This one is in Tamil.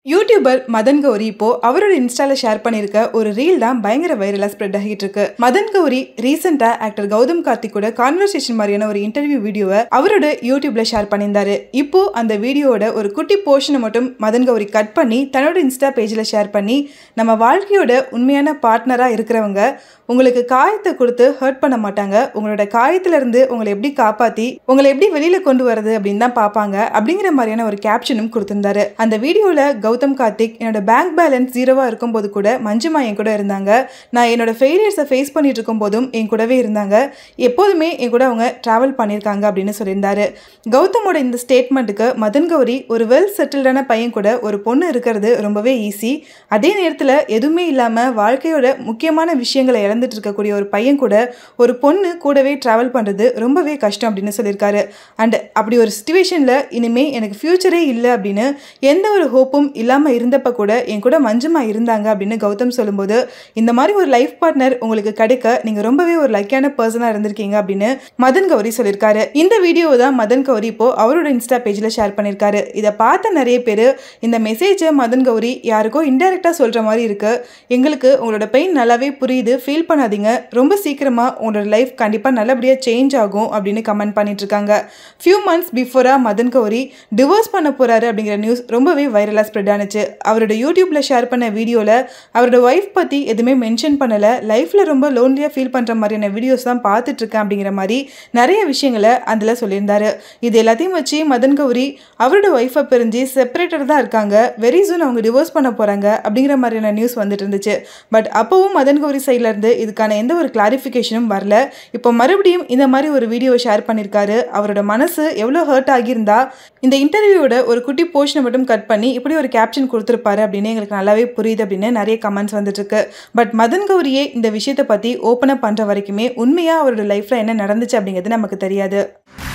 யூடியூபர் மதன் கௌரி இப்போ அவரோட இன்ஸ்டால ஷேர் பண்ணியிருக்க ஒரு ரீல் தான் பயங்கர வைரலா ஸ்ப்ரெட் ஆகிட்டு இருக்கு மதன் கௌரி ரீசெண்டா ஆக்டர் கௌதம் கார்த்திக் கூட கான்வர்சேஷன் மாதிரியான ஒரு இன்டர்வியூ வீடியோவை அவரோட யூடியூப்ல ஷேர் பண்ணியிருந்தாரு இப்போ அந்த வீடியோவோட ஒரு குட்டி போர்ஷனை மட்டும் மதன் கௌரி கட் பண்ணி தன்னோட இன்ஸ்டா பேஜில் ஷேர் பண்ணி நம்ம வாழ்க்கையோட உண்மையான பார்ட்னரா இருக்கிறவங்க உங்களுக்கு காயத்தை கொடுத்து ஹர்ட் பண்ண மாட்டாங்க உங்களோட காயத்துல இருந்து உங்களை எப்படி காப்பாத்தி உங்களை எப்படி வெளியில கொண்டு வரது அப்படின்னு தான் பார்ப்பாங்க அப்படிங்கிற மாதிரியான ஒரு கேப்ஷனும் கொடுத்திருந்தாரு அந்த வீடியோல கௌதம் கார்த்திக் என்னோட பேங்க் பேலன்ஸ் ஜீரோவா இருக்கும்போது கூட மஞ்சுமா என் கூட இருந்தாங்க நான் என்னோட ஃபெயிலியர்ஸை ஃபேஸ் பண்ணிட்டு இருக்கும் போதும் என் கூடவே இருந்தாங்க எப்போதுமே என் கூட அவங்க டிராவல் பண்ணியிருக்காங்க அப்படின்னு சொல்லியிருந்தாரு கௌதமோட இந்த ஸ்டேட்மெண்ட்டுக்கு மதன் கௌரி ஒரு வெல் செட்டில்டான பையன் கூட ஒரு பொண்ணு இருக்கிறது ரொம்பவே ஈஸி அதே நேரத்தில் எதுவுமே இல்லாமல் வாழ்க்கையோட முக்கியமான விஷயங்களை இழந்துட்டு இருக்கக்கூடிய ஒரு பையன் கூட ஒரு பொண்ணு கூடவே ட்ராவல் பண்ணுறது ரொம்பவே கஷ்டம் அப்படின்னு சொல்லியிருக்காரு அண்ட் அப்படி ஒரு சுச்சுவேஷனில் இனிமே எனக்கு ஃப்யூச்சரே இல்லை அப்படின்னு எந்த ஒரு ஹோப்பும் இல்லாமல் இருந்தப்ப கூட என் கூட மஞ்சமா இருந்தாங்க அப்படின்னு கௌதம் சொல்லும்போது இந்த மாதிரி ஒரு லைஃப் பார்ட்னர் உங்களுக்கு கிடைக்க நீங்கள் ரொம்பவே ஒரு லக்கியான பர்சனாக இருந்திருக்கீங்க அப்படின்னு மதன் கௌரி சொல்லியிருக்காரு இந்த வீடியோவை தான் மதன் கௌரி இப்போ அவரோட இன்ஸ்டா பேஜில் ஷேர் பண்ணியிருக்காரு இதை பார்த்த நிறைய பேர் இந்த மெசேஜை மதன் கௌரி யாருக்கோ இன்டெரக்டாக சொல்கிற மாதிரி இருக்கு எங்களுக்கு உங்களோட பெயின் நல்லாவே புரியுது ஃபீல் பண்ணாதீங்க ரொம்ப சீக்கிரமாக உங்களோட லைஃப் கண்டிப்பாக நல்லபடியாக சேஞ்ச் ஆகும் அப்படின்னு கமெண்ட் பண்ணிட்டு இருக்காங்க ஃபியூ மந்த்ஸ் பிஃபோராக மதன் கௌரி டிவோர்ஸ் பண்ண போகிறாரு அப்படிங்கிற நியூஸ் ரொம்பவே வைரலாக ஸ்ப்ரெட் ஆனுச்சு அவரோட யூடியூப்பில் ஷேர் பண்ண வீடியோவில் அவரோட ஒய்ஃப் பற்றி எதுவுமே மென்ஷன் பண்ணலை லைஃப்பில் ரொம்ப லோன்லியாக ஃபீல் பண்ணுற மாதிரியான வீடியோஸ் தான் பார்த்துட்டு இருக்கேன் அப்படிங்கிற மாதிரி நிறைய விஷயங்களை அதில் சொல்லியிருந்தாரு இது எல்லாத்தையும் வச்சு மதன் கௌரி அவரோட ஒய்ஃபை பிரிஞ்சு செப்பரேட்டர் தான் இருக்காங்க வெரி சூன் அவங்க டிவோர்ஸ் பண்ண போகிறாங்க அப்படிங்கிற மாதிரியான நியூஸ் வந்துட்டு இருந்துச்சு பட் அப்போவும் மதன் கௌரி சைட்ல இருந்து இதுக்கான எந்த ஒரு கிளாரிஃபிகேஷனும் வரல இப்போ மறுபடியும் இந்த மாதிரி ஒரு வீடியோவை ஷேர் பண்ணியிருக்காரு அவரோட மனசு எவ்வளோ ஹர்ட் ஆகியிருந்தா இந்த இன்டர்வியூவோட ஒரு குட்டி போர்ஷனை மட்டும் கட் பண்ணி இப்படி ஒரு கேப்ஷன் கொடுத்துருப்பாரு அப்படின்னு எங்களுக்கு நல்லாவே புரியுது அப்படின்னு நிறைய கமெண்ட்ஸ் வந்துட்டு இருக்கு பட் மதன் கௌரியே இந்த விஷயத்தை பற்றி ஓப்பன் அப் பண்ணுற வரைக்குமே உண்மையாக அவரோட லைஃப்பில் என்ன நடந்துச்சு அப்படிங்கிறது நமக்கு தெரியாது